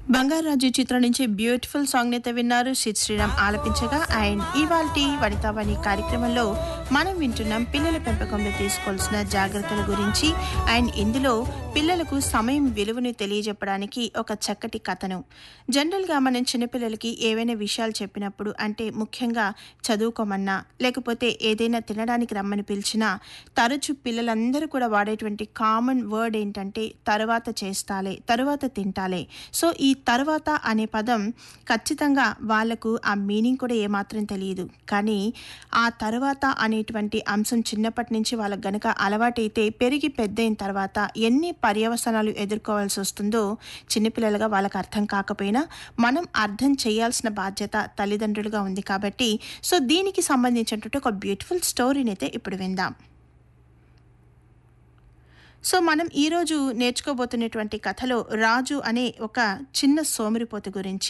బంగారాజు చిత్రం నుంచి beautiful song అయితే విన్నారు సిద్ శ్రీరామ్ ఆలపించగా అండ్ ఇవాల్టి వనితావాణి కార్యక్రమంలో మనం వింటున్నాం పిల్లల పెంపకంలో తీసుకోవాల్సిన జాగ్రత్తల గురించి అండ్ ఇందులో పిల్లలకు సమయం విలువను తెలియజెప్పడానికి ఒక చక్కటి కథను జనరల్గా మనం చిన్నపిల్లలకి ఏవైనా విషయాలు చెప్పినప్పుడు అంటే ముఖ్యంగా చదువుకోమన్నా లేకపోతే ఏదైనా తినడానికి రమ్మని పిలిచినా తరచు పిల్లలందరూ కూడా వాడేటువంటి కామన్ వర్డ్ ఏంటంటే తర్వాత చేస్తాలే తర్వాత తింటాలే సో ఈ తర్వాత అనే పదం ఖచ్చితంగా వాళ్ళకు ఆ మీనింగ్ కూడా ఏమాత్రం తెలియదు కానీ ఆ తర్వాత అనేటువంటి అంశం చిన్నప్పటి నుంచి వాళ్ళకి గనక అలవాటైతే పెరిగి పెద్దయిన తర్వాత ఎన్ని పర్యవసనాలు ఎదుర్కోవాల్సి వస్తుందో చిన్నపిల్లలుగా వాళ్ళకి అర్థం కాకపోయినా మనం అర్థం చేయాల్సిన బాధ్యత తల్లిదండ్రులుగా ఉంది కాబట్టి సో దీనికి సంబంధించినటువంటి ఒక బ్యూటిఫుల్ స్టోరీని అయితే ఇప్పుడు విందాం సో మనం ఈరోజు నేర్చుకోబోతున్నటువంటి కథలో రాజు అనే ఒక చిన్న సోమరిపోతు గురించి